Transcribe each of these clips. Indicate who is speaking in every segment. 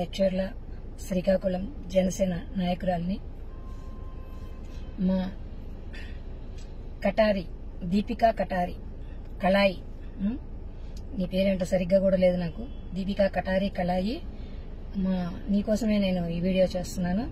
Speaker 1: జడ్చర్ల శ్రీకాకుళం జనసేన నాయకురాలిని మా కటారి దీపికా కటారి కళాయి ఉం? నీ పేరేంటో సరిగ్గా కూడా లేదు నాకు దీపికా కటారి కళాయి మా నీకోసమే నేను ఈ వీడియో చేస్తున్నాను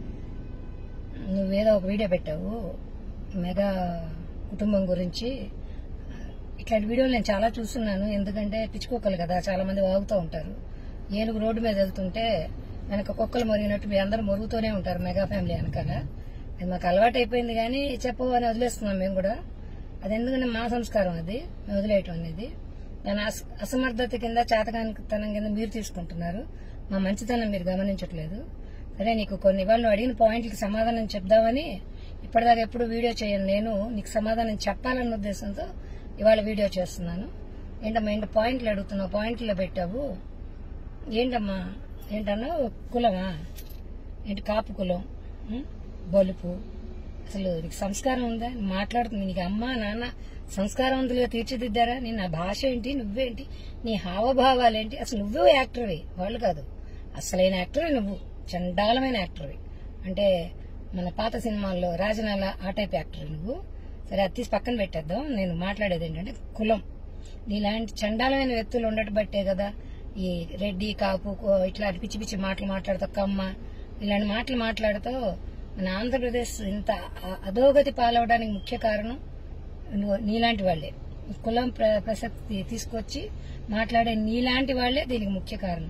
Speaker 1: నువ్వేదో ఒక వీడియో పెట్టావు మెగా కుటుంబం గురించి ఇట్లాంటి వీడియోలు నేను చాలా చూస్తున్నాను ఎందుకంటే పిచ్చుకోకలు కదా చాలా మంది వాగుతూ ఉంటారు ఏనుగు రోడ్డు మీద వెళ్తుంటే వెనక కుక్కలు మొరిగినట్టు మీ అందరూ మొరుగుతూనే ఉంటారు మెగా ఫ్యామిలీ వెనకాల అది మాకు అలవాటు అయిపోయింది కానీ చెప్పు అని వదిలేస్తున్నాం మేము కూడా అది ఎందుకంటే మా సంస్కారం అది మేము వదిలేయటం అనేది దాని అస- అసమర్థత కింద చేతకానితనం కింద మీరు తీసుకుంటున్నారు మా మంచితనం మీరు గమనించట్లేదు సరే నీకు కొన్ని ఇవాళ నువ్వు అడిగిన పాయింట్లకి సమాధానం చెప్దామని ఇప్పటిదాకా ఎప్పుడు వీడియో చేయను నేను నీకు సమాధానం చెప్పాలన్న ఉద్దేశంతో ఇవాళ వీడియో చేస్తున్నాను ఏంటమ్మా ఏంటి పాయింట్లు అడుగుతున్నావు పాయింట్లో పెట్టావు ఏంటమ్మా ఏంటన్నా కులమా ఏంటి కాపు కులం ఉం? బలుపు అసలు నీకు సంస్కారం ఉందా మాట్లాడుతుంది నీకు అమ్మ నాన్న సంస్కారవంతులుగా తీర్చిదిద్దారా నీ నా భాష ఏంటి నువ్వేంటి నీ హావభావాలేంటి అసలు నువ్వే యాక్టర్వి వాళ్ళు కాదు అసలైన యాక్టర్వి నువ్వు చండాలమైన యాక్టర్వి అంటే మన పాత సినిమాల్లో రాజనాల ఆ టైప్ యాక్టర్ నువ్వు సరే అది తీసి పక్కన పెట్టేద్దాం నేను మాట్లాడేది ఏంటంటే కులం నీలాంటి చండాలమైన వ్యక్తులు ఉండట బట్టే కదా ఈ రెడ్డి కాపు కో- ఇట్లాంటి పిచ్చి పిచ్చి మాటలు మాట్లాడుతూ కమ్మ ఇలాంటి మాటలు మాట్లాడుతూ మన ఆంధ్రప్రదేశ్ ఇంత అ- అధోగతి పాలవడానికి ముఖ్య కారణం నువ్వు- నీలాంటి వాళ్లే కులం ప్ర- ప్రసక్తి తీసుకొచ్చి మాట్లాడే నీలాంటి వాళ్లే దీనికి ముఖ్య కారణం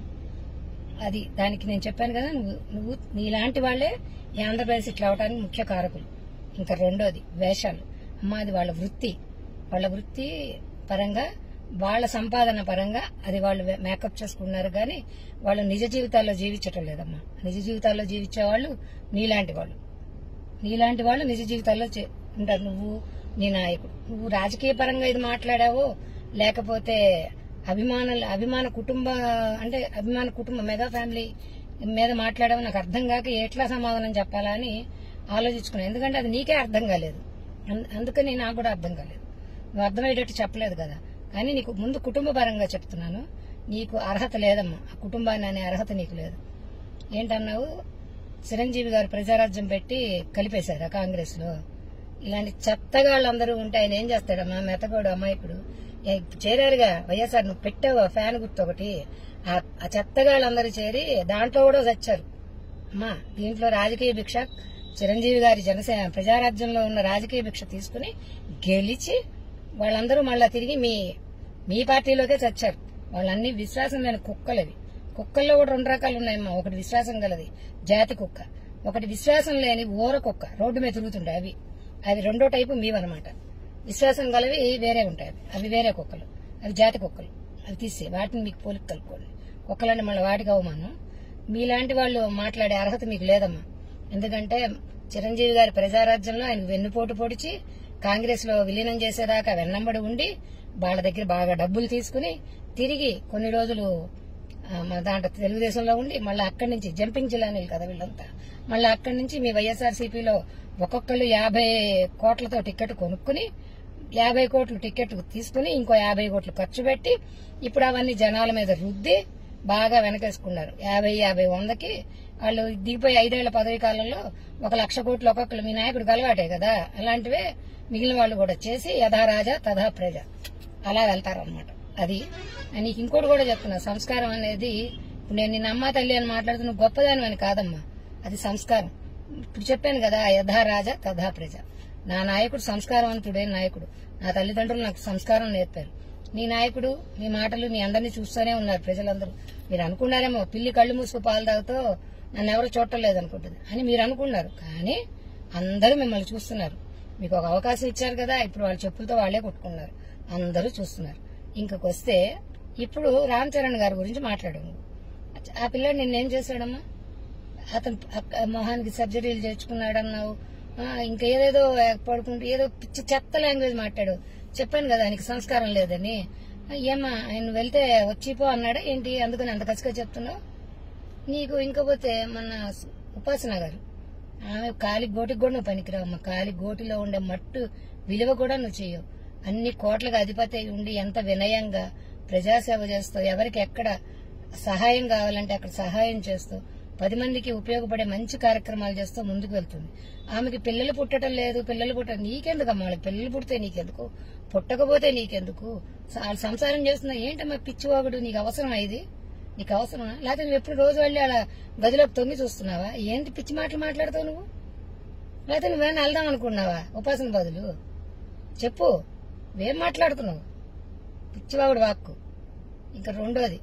Speaker 1: అది దానికి నేను చెప్పాను కదా నువ్వు నువ్వు నీలాంటి వాళ్లే ఈ ఆంధ్రప్రదేశ్ ఇట్లా అవడానికి ముఖ్య కారకులు ఇంకా రెండోది వేషాలు అమ్మ అది వాళ్ళ వృత్తి వాళ్ళ వృత్తి పరంగా వాళ్ళ సంపాదన పరంగా అది వాళ్ళు మేకప్ చేసుకున్నారు కానీ వాళ్ళు నిజ జీవితాల్లో జీవించటం లేదమ్మా నిజ జీవితాల్లో జీవించే వాళ్ళు నీలాంటి వాళ్ళు నీలాంటి వాళ్ళు నిజ జీవితాల్లో చే- ఉంటారు నువ్వు నీ నాయకుడు నువ్వు రాజకీయ పరంగా ఇది మాట్లాడావో లేకపోతే అభిమానుల అభిమాన కుటుంబ అంటే అభిమాన కుటుంబ మెగా ఫ్యామిలీ మీద మాట్లాడావో నాకు అర్థం కాక ఎట్లా సమాధానం చెప్పాలా అని ఆలోచించుకున్నాను ఎందుకంటే అది నీకే అర్థం కాలేదు అం- అందుకని నాకు కూడా అర్థం కాలేదు నువ్వు అర్థమయ్యేటట్టు చెప్పలేదు కదా కానీ నీకు ముందు కుటుంబ పరంగా చెప్తున్నాను నీకు అర్హత లేదమ్మా ఆ కుటుంబాన్ని అనే అర్హత నీకు లేదు ఏంటన్నావు చిరంజీవి గారు ప్రజారాజ్యం పెట్టి కలిపేశారా కాంగ్రెస్ లో ఇలాంటి చెత్తగాళ్ళందరూ ఉంటే ఆయన ఏం చేస్తాడమ్మా మెతగోడు అమాయకుడు ఏ, చేరారుగా వైఎస్ఆర్ నువ్వు పెట్టావు ఆ ఫ్యాన్ గుర్తు ఒకటి ఆ- ఆ చెత్తగాళ్ళందరూ చేరి దాంట్లో కూడా చచ్చారు అమ్మా దీంట్లో రాజకీయ భిక్ష చిరంజీవి గారి జనసేన ప్రజారాజ్యంలో ఉన్న రాజకీయ భిక్ష తీసుకుని గెలిచి వాళ్ళందరూ మళ్ళా తిరిగి మీ మీ పార్టీలోకే చచ్చారు వాళ్ళన్ని విశ్వాసం లేని కుక్కలవి కుక్కల్లో కూడా రెండు రకాలు ఉన్నాయమ్మా ఒకటి విశ్వాసం గలది జాతి కుక్క ఒకటి విశ్వాసం లేని ఊర కుక్క రోడ్డు మీద తిరుగుతుంటాయి అవి అవి రెండో టైపు మీవన్నమాట విశ్వాసం గలవి వేరే ఉంటాయి అవి అవి వేరే కుక్కలు అవి జాతి కుక్కలు అవి తీసే వాటిని మీకు పోలిక కలుపుకోండి కుక్కలంటే మళ్ళీ వాటికి అవమానం మీలాంటి వాళ్ళు మాట్లాడే అర్హత మీకు లేదమ్మా ఎందుకంటే చిరంజీవి గారి ప్రజారాజ్యంలో ఆయనకు వెన్నుపోటు పొడిచి కాంగ్రెస్ లో విలీనం చేసేదాకా వెన్నంబడి ఉండి వాళ్ళ దగ్గర బాగా డబ్బులు తీసుకుని తిరిగి కొన్ని రోజులు ఆ, మన దాంట్లో తెలుగుదేశంలో ఉండి మళ్ళీ అక్కడి నుంచి జంపింగ్ జిల్లానీలు కదా వీళ్ళంతా మళ్ళీ అక్కడి నుంచి మీ వైఎస్ఆర్సీపీలో ఒక్కొక్కళ్ళు యాభై కోట్లతో టికెట్ కొనుక్కుని యాభై కోట్లు టికెట్ తీసుకుని ఇంకో యాభై కోట్లు ఖర్చు పెట్టి ఇప్పుడు అవన్నీ జనాల మీద రుద్ది బాగా వెనకేసుకున్నారు యాభై యాభై వందకి వాళ్ళు దిగిపోయి ఐదేళ్ల పదవి కాలంలో ఒక లక్ష కోట్లు ఒక్కొక్కరు మీ నాయకుడు గలవాటే కదా అలాంటివే మిగిలిన వాళ్ళు కూడా చేసి యథా రాజా తథా ప్రజ అలా వెళ్తారు అనమాట అది నీకు ఇంకోటి కూడా చెప్తున్నా సంస్కారం అనేది ఇప్పుడు నేను నిన్న అమ్మ తల్లి అని మాట్లాడుతూ నువ్వు గొప్పదాని అని కాదమ్మా అది సంస్కారం ఇప్పుడు చెప్పాను కదా యథా రాజా తథా ప్రజ నా నాయకుడు సంస్కారవంతుడే నాయకుడు నా తల్లిదండ్రులు నాకు సంస్కారం నేర్పారు నీ నాయకుడు నీ మాటలు నీ అందరినీ చూస్తూనే ఉన్నారు ప్రజలందరూ మీరు అనుకున్నారేమో పిల్లి కళ్ళు మూసుకు పాలు తాగుతో నన్ను ఎవరు చూడలేదు అనుకుంటుంది అని మీరు అనుకున్నారు కానీ అందరూ మిమ్మల్ని చూస్తున్నారు మీకు ఒక అవకాశం ఇచ్చారు కదా ఇప్పుడు వాళ్ళ చెప్పులతో వాళ్ళే కొట్టుకున్నారు అందరూ చూస్తున్నారు ఇంకొకొస్తే ఇప్పుడు రామ్ చరణ్ గారి గురించి మాట్లాడాము ఆ పిల్లాడు నిన్నేం చేశాడమ్మా అతను అక్క- మొహానికి సర్జరీలు చేర్చుకున్నాడు అన్నావు ఆ, ఇంకా ఏదేదో పడుకుంటూ ఏదో పిచ్చి చెత్త లాంగ్వేజ్ మాట్లాడు చెప్పాను కదా ఆయనకి సంస్కారం లేదని ఆ, ఏమ్మా ఆయన వెళ్తే వచ్చిపో అన్నాడా ఏంటి అందుకని అంత కసిగా చెప్తున్నావు నీకు ఇంకపోతే మన ఉపాసన గారు ఆమె కాలి గోటికి కూడా నువ్వు పనికిరావు అమ్మ కాలి గోటిలో ఉండే మట్టు విలువ కూడా నువ్వు చేయవు అన్ని కోట్లకు అధిపతి అయి ఉండి ఎంత వినయంగా ప్రజాసేవ చేస్తావు ఎవరికి ఎక్కడ సహాయం కావాలంటే అక్కడ సహాయం చేస్తూ పది మందికి ఉపయోగపడే మంచి కార్యక్రమాలు చేస్తూ ముందుకు వెళ్తుంది ఆమెకి పిల్లలు పుట్టడం లేదు పిల్లలు పుట్ట నీకెందుకు వాళ్ళకి పిల్లలు పుడితే నీకెందుకు పుట్టకపోతే నీకెందుకు స- వాళ్ళ సంసారం చేస్తున్నా ఏంటమ్మా పిచ్చివాగుడు నీకు అవసరమా ఇది నీకు అవసరమా లేకపోతే నువ్వు ఎప్పుడు రోజు వెళ్ళి అలా గదిలోకి తొంగి చూస్తున్నావా ఏంటి పిచ్చి మాటలు మాట్లాడతావు నువ్వు లేకపోతే నువ్వేమైనా వెళ్దాం అనుకున్నావా ఉపాసన బదులు చెప్పు నువ్వేం మాట్లాడుతున్నావు పిచ్చివాగుడు వాక్కు ఇంకా రెండోది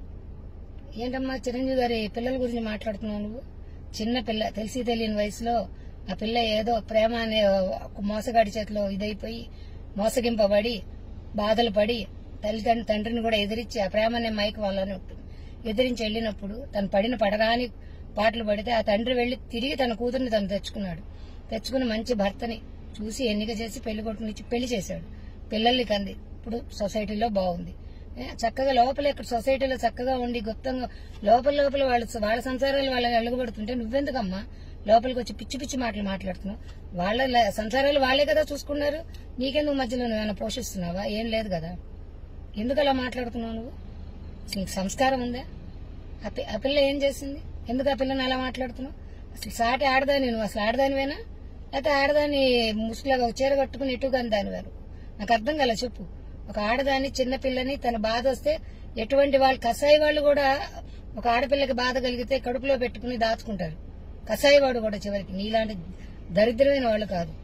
Speaker 1: ఏంటమ్మా చిరంజీవి గారి పిల్లల గురించి మాట్లాడుతున్నావు నువ్వు చిన్న పిల్ల తెలిసి తెలియని వయసులో ఆ పిల్ల ఏదో ప్రేమ అనే ఒక మోసగాడి చేతిలో ఇదైపోయి మోసగింపబడి బాధలు పడి తల్లిదండ్రులు తండ్రిని కూడా ఎదిరించి ఆ ప్రేమ అనే మైక్ వాళ్ళని ఉంటుంది ఎదిరించి వెళ్ళినప్పుడు తను పడిన పడగాని పాటలు పడితే ఆ తండ్రి వెళ్లి తిరిగి తన కూతుర్ని తను తెచ్చుకున్నాడు తెచ్చుకుని మంచి భర్తని చూసి ఎన్నిక చేసి పెళ్లి కొట్టుకునిచ్చి పెళ్లి చేశాడు పిల్లల్ని కంది ఇప్పుడు సొసైటీలో బాగుంది ఏ, చక్కగా లోపల ఇక్కడ సొసైటీలో చక్కగా ఉండి గుప్తంగా లోపల లోపల వాళ్ళు వాళ్ళ సంసారాలు వాళ్ళని అలుగుబడుతుంటే నువ్వెందుకమ్మా లోపలికి వచ్చి పిచ్చి పిచ్చి మాటలు మాట్లాడుతున్నావు వాళ్ళ ల- సంసారాలు వాళ్ళే కదా చూసుకున్నారు నీకెందుకు మధ్యలో నువ్వేమైనా పోషిస్తున్నావా ఏం లేదు కదా ఎందుకు అలా మాట్లాడుతున్నావు నువ్వు అసలు నీకు సంస్కారం ఉందా ఆ పి- ఆ పిల్ల ఏం చేసింది ఎందుకు ఆ పిల్లని అలా మాట్లాడుతున్నావు అసలు సాటి ఆడదాని నువ్వు అసలు ఆడదానివేనా లేకపోతే ఆడదాని ముసుగులాగా ఒక చీర కట్టుకుని ఎటుగాని దానివారు నాకు అర్థం కల చెప్పు ఒక ఆడదాని చిన్న పిల్లని తన బాధ వస్తే ఎటువంటి వాళ్ళు కసాయి వాళ్ళు కూడా ఒక ఆడపిల్లకి బాధ కలిగితే కడుపులో పెట్టుకుని దాచుకుంటారు కసాయి వాడు కూడా చివరికి నీలాంటి దరిద్రమైన వాళ్ళు కాదు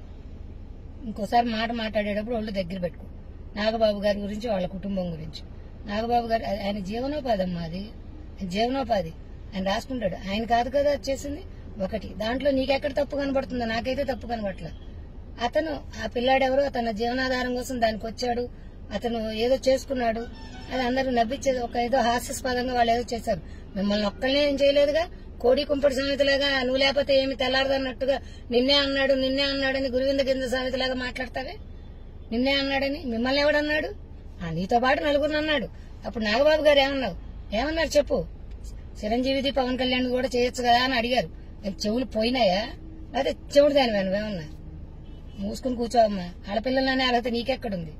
Speaker 1: ఇంకోసారి మాట మాట్లాడేటప్పుడు వాళ్ళు దగ్గర పెట్టుకో నాగబాబు గారి గురించి వాళ్ళ కుటుంబం గురించి నాగబాబు గారు ఆ- ఆయన జీవనోపాధి అమ్మా అది ఆయన జీవనోపాధి ఆయన రాసుకుంటాడు ఆయన కాదు కదా అది చేసింది ఒకటి దాంట్లో నీకెక్కడ తప్పు కనబడుతుందో నాకైతే తప్పు కనబడట్లా అతను ఆ పిల్లాడెవరో తన జీవనాధారం కోసం దానికి వచ్చాడు అతను ఏదో చేసుకున్నాడు అది అందరూ నవ్విచ్చే ఒక ఏదో హాస్యాస్పదంగా వాళ్ళు ఏదో చేశారు మిమ్మల్ని ఒక్కళ్ళనే ఏం చేయలేదుగా కోడి కుంపటి సామెతలాగా నువ్వు లేకపోతే ఏమి తెల్లారదన్నట్టుగా నిన్నే అన్నాడు నిన్నే అన్నాడని గురువింద కింద సామెతలాగా మాట్లాడతావే నిన్నే అన్నాడని మిమ్మల్ని ఎవడన్నాడు ఆ నీతో పాటు నలుగురు అన్నాడు అప్పుడు నాగబాబు గారు ఏమన్నావు ఏమన్నారు చెప్పు చిరంజీవిది పవన్ కళ్యాణ్ కూడా చేయొచ్చు కదా అని అడిగారు నీకు చెవులు పోయినాయా అదే చెవుడు దాని ఏమన్నా మూసుకుని కూర్చోవమ్మా ఆడపిల్లలనే అర్హత నీకెక్కడుంది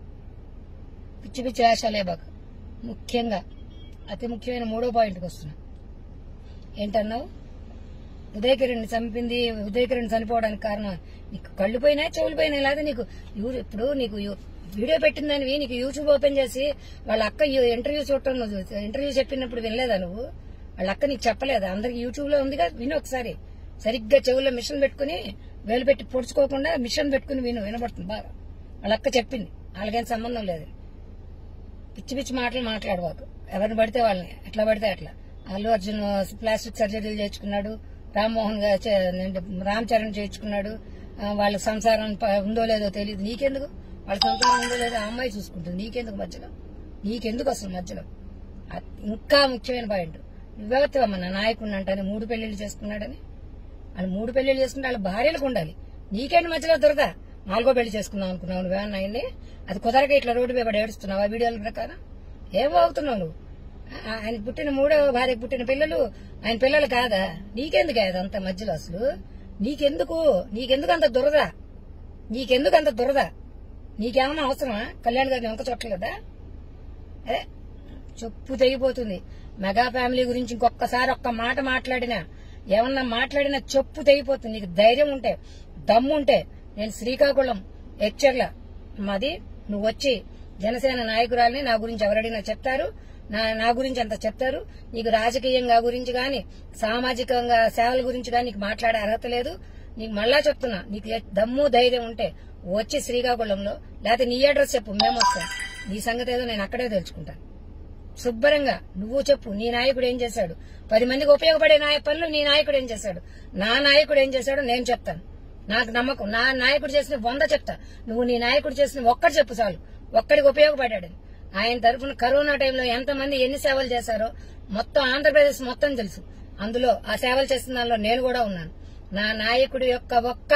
Speaker 1: పిచ్చి పిచ్చి వేషాలే బాగా ముఖ్యంగా అతి ముఖ్యమైన మూడో పాయింట్కి వస్తున్నా ఏంటన్నావు ఉదయకిరణ్ చంపింది ఉదయకిరణ్ చనిపోవడానికి కారణం నీకు కళ్ళు పోయినా చెవులు పోయినా లేదా నీకు యూ- ఇప్పుడు నీకు యూ- వీడియో పెట్టిందానివి నీకు యూట్యూబ్ ఓపెన్ చేసి వాళ్ళ అక్క యూ- ఇంటర్వ్యూ చూడటం నువ్వు ఇంటర్వ్యూ చెప్పినప్పుడు వినలేదా నువ్వు వాళ్ళ అక్క నీకు చెప్పలేదా అందరికి యూట్యూబ్ లో ఉందిగా విను ఒకసారి సరిగ్గా చెవుల్లో మిషన్ పెట్టుకుని వేలు పెట్టి పొడుచుకోకుండా మిషన్ పెట్టుకుని విను వినబడుతుంది బాగా వాళ్ళ అక్క చెప్పింది వాళ్ళకేం సంబంధం లేదు పిచ్చి పిచ్చి మాటలు మాట్లాడబాకు ఎవరిని పడితే వాళ్ళని ఎట్లా పడితే అట్లా అల్లు అర్జున్ ప్లాస్టిక్ సర్జరీలు చేయించుకున్నాడు రామ్మోహన్ గారు చే- ఏంటి, రామ్ చరణ్ చేయించుకున్నాడు ఆ, వాళ్ళ సంసారం ప- ఉందో లేదో తెలియదు నీకెందుకు వాళ్ళ సంసారం ఉందో లేదో ఆ అమ్మాయి చూసుకుంటుంది నీకెందుకు మధ్యలో నీకెందుకు అసలు మధ్యలో ఆ- ఇంకా ముఖ్యమైన పాయింట్ నువ్వెవత్తవమ్మ నా నాయకుడిని అంటానే మూడు పెళ్లిళ్ళు చేసుకున్నాడని వాళ్ళు మూడు పెళ్లిళ్ళు చేసుకుంటే వాళ్ళ భార్యలకు ఉండాలి నీకేంటి మధ్యలో దొరద నాలుగో పెళ్లి చేసుకుందాం అనుకున్నావు నువ్వేమన్నా అయింది అది కుదరక ఇట్లా రోడ్డు మీద పడి ఏడుస్తున్నావు ఆ వీడియోల ప్రకారం ఏం అవుతున్నావు నువ్వు ఆ- ఆయన పుట్టిన మూడో భార్యకు పుట్టిన పిల్లలు ఆయన పిల్లలు కాదా నీకెందుకు అదంత మధ్యలో అసలు నీకెందుకు నీకెందుకు అంత దురద నీకెందుకు అంత దురద నీకేమన్నా అవసరమా కళ్యాణ్ గారిని వంక చుట్టలేదా అదే చెప్పు తెగిపోతుంది మెగా ఫ్యామిలీ గురించి ఇంకొకసారి ఒక్క మాట మాట్లాడినా ఏమన్నా మాట్లాడినా చెప్పు తెగిపోతుంది నీకు ధైర్యం ఉంటే దమ్ము ఉంటే నేను శ్రీకాకుళం హెచ్చర్ల మాది నువ్వు వచ్చి జనసేన నాయకురాలని నా గురించి ఎవరడినా చెప్తారు నా నా గురించి అంత చెప్తారు నీకు రాజకీయంగా గురించి గాని సామాజికంగా సేవల గురించి గాని నీకు మాట్లాడే అర్హత లేదు నీకు మళ్ళా చెప్తున్నా నీకు ఏ- దమ్ము ధైర్యం ఉంటే వచ్చి శ్రీకాకుళంలో లేకపోతే నీ అడ్రస్ చెప్పు మేము వస్తాం నీ సంగతి ఏదో నేను అక్కడే తెలుసుకుంటాను శుభ్రంగా నువ్వు చెప్పు నీ నాయకుడు ఏం చేశాడు పది మందికి ఉపయోగపడే నాయ పనులు నీ నాయకుడు ఏం చేశాడు నా నాయకుడు ఏం చేశాడో నేను చెప్తాను నాకు నమ్మకం నా నాయకుడు చేసిన వంద చెప్తా నువ్వు నీ నాయకుడు చేసిన ఒక్కటి చెప్పు చాలు ఒక్కడికి ఉపయోగపడాడని ఆయన తరఫున కరోనా టైంలో ఎంతమంది ఎన్ని సేవలు చేశారో మొత్తం ఆంధ్రప్రదేశ్ మొత్తం తెలుసు అందులో ఆ సేవలు చేసిన దానిలో నేను కూడా ఉన్నాను నా నాయకుడి యొక్క ఒక్క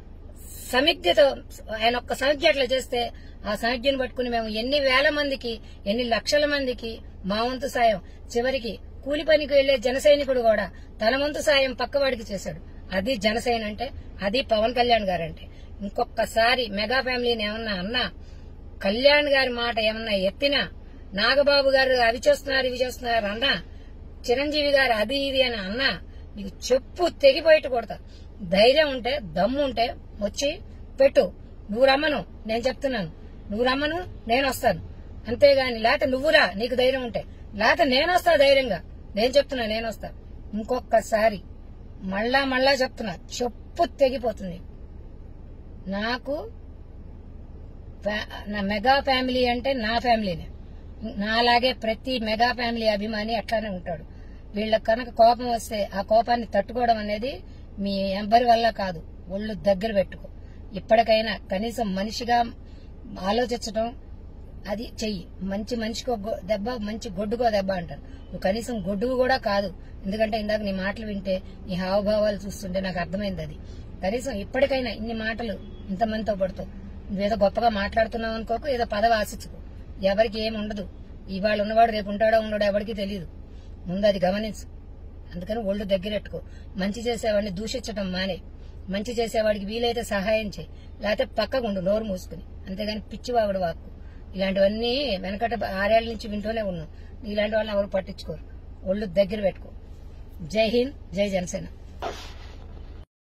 Speaker 1: సమిజ్ఞతో ఆయన ఒక్క సమిజ్ఞ అట్లా చేస్తే ఆ సమిజ్ఞను పట్టుకుని మేము ఎన్ని వేల మందికి ఎన్ని లక్షల మందికి మా వంతు సాయం చివరికి కూలి పనికి వెళ్లే జన సైనికుడు కూడా తన వంతు సాయం పక్కవాడికి చేశాడు అది జనసేన అంటే అది పవన్ కళ్యాణ్ గారంటే ఇంకొకసారి మెగా ఫ్యామిలీని ఏమన్నా అన్నా కళ్యాణ్ గారి మాట ఏమన్నా ఎత్తినా నాగబాబు గారు అవి చేస్తున్నారు ఇవి చేస్తున్నారు అన్నా చిరంజీవి గారు అది ఇది అని అన్నా నీకు చెప్పు తెగిపోయేట్టు కొడతా ధైర్యం ఉంటే దమ్ము ఉంటే వచ్చి పెట్టు నువ్వు రమ్మను నేను చెప్తున్నాను నువ్వు రమ్మను నేను వస్తాను అంతేగాని లేకపోతే నువ్వురా నీకు ధైర్యం ఉంటే లేకపోతే నేను వస్తా ధైర్యంగా నేను చెప్తున్నా నేను వస్తా ఇంకొకసారి మళ్ళా మళ్ళా చెప్తున్నా చెప్పు తెగిపోతుంది నాకు ఫ్యా- నా మెగా ఫ్యామిలీ అంటే నా ఫ్యామిలీనే నాలాగే ప్రతి మెగా ఫ్యామిలీ అభిమాని అట్లానే ఉంటాడు వీళ్ళకి కనుక కోపం వస్తే ఆ కోపాన్ని తట్టుకోవడం అనేది మీ ఎవ్వరి వల్ల కాదు ఒళ్ళు దగ్గర పెట్టుకో ఇప్పటికైనా కనీసం మనిషిగా ఆలోచించడం అది చెయ్యి మంచి మనిషికో గొ- దెబ్బ మంచి గొడ్డుకో దెబ్బ అంటారు నువ్వు కనీసం గొడ్డుకు కూడా కాదు ఎందుకంటే ఇందాక నీ మాటలు వింటే నీ హావభావాలు చూస్తుంటే నాకు అర్థమైంది అది కనీసం ఇప్పటికైనా ఇన్ని మాటలు ఇంతమందితో పడుతూ నువ్వేదో గొప్పగా మాట్లాడుతున్నావు అనుకోకు ఏదో పదవి ఆశించుకో ఎవరికి ఏమి ఉండదు ఇవాళ ఉన్నవాడు రేపు ఉంటాడో ఉండడో ఎవరికి తెలియదు ముందు అది గమనించు అందుకని ఒళ్ళు దగ్గరెట్టుకో మంచి చేసేవాడిని దూషించడం మానే మంచి చేసేవాడికి వీలైతే సహాయం చేయి లేకపోతే పక్కకుండు నోరు మూసుకుని అంతేగాని పిచ్చివాగుడు వాక్కు ఇలాంటివన్నీ వెనకట ఆరేళ్ల నుంచి వింటూనే ఉన్నాం ఇలాంటి వాళ్ళని ఎవరు పట్టించుకోరు ఒళ్ళు దగ్గర పెట్టుకో జై హింద్ జై జనసేన